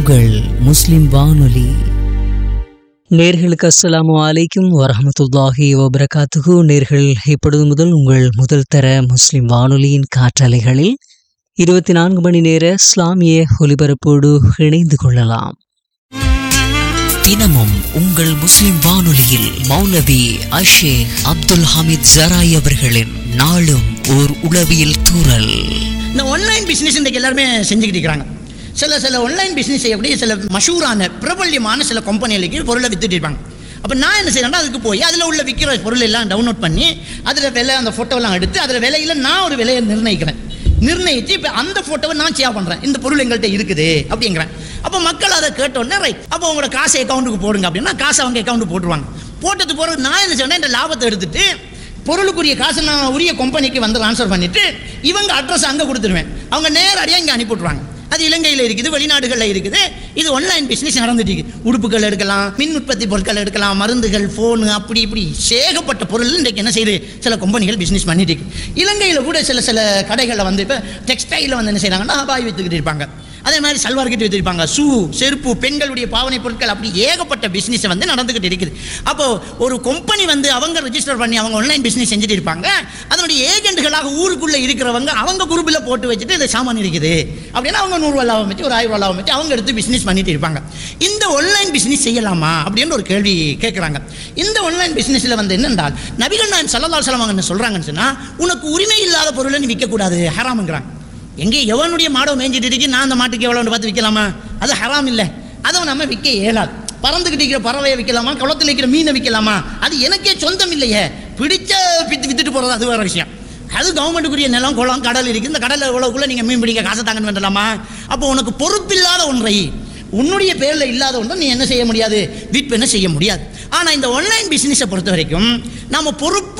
உங்கள் முஸ்லிம் வானொலி நேர்களுக்கு அஸ்ஸலாமு அலைக்கும் வரஹமத்துல்லாஹி வபரகாத்துகு நேர்கள் இப்பொழுது முதல் உங்கள் முதல் தர முஸ்லிம் வானொலியின் காற்றலைகளில் இருபத்தி நான்கு மணி நேர இஸ்லாமிய ஒலிபரப்போடு இணைந்து கொள்ளலாம் தினமும் உங்கள் முஸ்லிம் வானொலியில் மௌலவி அஷேக் அப்துல் ஹமீத் ஜராய் அவர்களின் நாளும் ஓர் உளவியல் தூறல் இந்த ஆன்லைன் பிஸ்னஸ் இன்றைக்கு எல்லாருமே செஞ்சுக்கிட்டு இருக்கிறாங்க சில சில ஆன்லைன் பிஸ்னஸ் எப்படி சில மஷூரான பிரபல்யமான சில கம்பெனிகளுக்கு பொருளை வித்துட்டு இருப்பாங்க அப்போ நான் என்ன செய்யறேன்னா அதுக்கு போய் அதில் உள்ள விற்கிற பொருள் எல்லாம் டவுன்லோட் பண்ணி அதில் விலை அந்த ஃபோட்டோலாம் எடுத்து அதில் விலையில் நான் ஒரு விலையை நிர்ணயிக்கிறேன் நிர்ணயித்து இப்போ அந்த ஃபோட்டோவை நான் சேவ் பண்ணுறேன் இந்த பொருள் எங்கள்கிட்ட இருக்குது அப்படிங்கிறேன் அப்போ மக்கள் அதை கேட்டோன்னே ரைட் அப்போ உங்களோட காசை அக்கௌண்ட்டுக்கு போடுங்க அப்படின்னா காசை அவங்க அக்கௌண்ட்டு போட்டுருவாங்க போட்டது போகிறது நான் என்ன செய்வேன்னா இந்த லாபத்தை எடுத்துட்டு பொருளுக்குரிய காசை நான் உரிய கம்பெனிக்கு வந்து ட்ரான்ஸ்ஃபர் பண்ணிட்டு இவங்க அட்ரஸ் அங்கே கொடுத்துருவேன் அவங்க நேரடியாக இங்கே அனுப்பிவிட்ருவாங்க அது இலங்கையில் இருக்குது வெளிநாடுகளில் இருக்குது இது ஆன்லைன் பிஸ்னஸ் நடந்துட்டு இருக்கு உடுப்புகள் எடுக்கலாம் மின் உற்பத்தி பொருட்கள் எடுக்கலாம் மருந்துகள் ஃபோனு அப்படி இப்படி சேகப்பட்ட பொருள் இன்றைக்கு என்ன செய்யுது சில கம்பெனிகள் பிஸ்னஸ் பண்ணிட்டு இருக்கு இலங்கையில் கூட சில சில கடைகளில் வந்து இப்போ டெக்ஸ்டைலில் வந்து என்ன செய்கிறாங்கன்னா பாய் வித்துக்கிட்டு இருப்பாங்க அதே மாதிரி சல்வார் கட்டி வச்சிருப்பாங்க ஷூ செருப்பு பெண்களுடைய பாவனை பொருட்கள் அப்படி ஏகப்பட்ட பிஸ்னஸ் வந்து நடந்துகிட்டு இருக்குது அப்போ ஒரு கம்பெனி வந்து அவங்க ரெஜிஸ்டர் பண்ணி அவங்க ஆன்லைன் பிஸ்னஸ் செஞ்சுட்டு இருப்பாங்க அதனுடைய ஏஜென்ட்களாக ஊருக்குள்ள இருக்கிறவங்க அவங்க குரூப்பில் போட்டு வச்சுட்டு இந்த சாமான் இருக்குது அப்படின்னா அவங்க நூறுரூவா லாபம் வச்சு ஒரு ஆயிரம் லாபம் வச்சு அவங்க எடுத்து பிஸ்னஸ் பண்ணிட்டு இருப்பாங்க இந்த ஆன்லைன் பிஸ்னஸ் செய்யலாமா அப்படின்னு ஒரு கேள்வி கேட்குறாங்க இந்த ஆன்லைன் பிஸ்னஸில் வந்து என்னென்றால் நபிகள் நாயன் சல்லல்லாஹு அலைஹி வஸல்லம் என்ன சொல்கிறாங்கன்னு சொன்னால் உனக்கு உரிமை இல்லாத பொருளை நீ விற்கக்கூடாது ஹராமுங்கிறாங்க எங்கே எவனுடைய மாடை மேய்ஞ்சிட்டு இருக்கு நான் அந்த மாட்டுக்கு எவ்வளோன்னு பார்த்து விற்கலாமா அது ஹராம் இல்லை அதை நம்ம விற்க இயலாது பறந்துக்கிட்டு இருக்கிற பறவையை விற்கலாமா குளத்தில் இருக்கிற மீனை விற்கலாமா அது எனக்கே சொந்தம் இல்லையே பிடிச்ச வித்து வித்துட்டு போகிறது அது வேறு விஷயம் அது கவர்மெண்ட்டுக்குரிய நிலம் குளம் கடல் இருக்குது இந்த கடலில் இவ்வளோக்குள்ளே நீங்கள் மீன் பிடிக்க காசை தாங்கன்னு வேண்டலாமா அப்போ உனக்கு பொறுப்பில்லாத ஒன்றை உன்னுடைய பேரில் இல்லாத ஒன்றை நீ என்ன செய்ய முடியாது விற்பனை செய்ய முடியாது ஆனால் இந்த ஆன்லைன் பிஸ்னஸை பொறுத்த வரைக்கும் நம்ம பொறுப்பு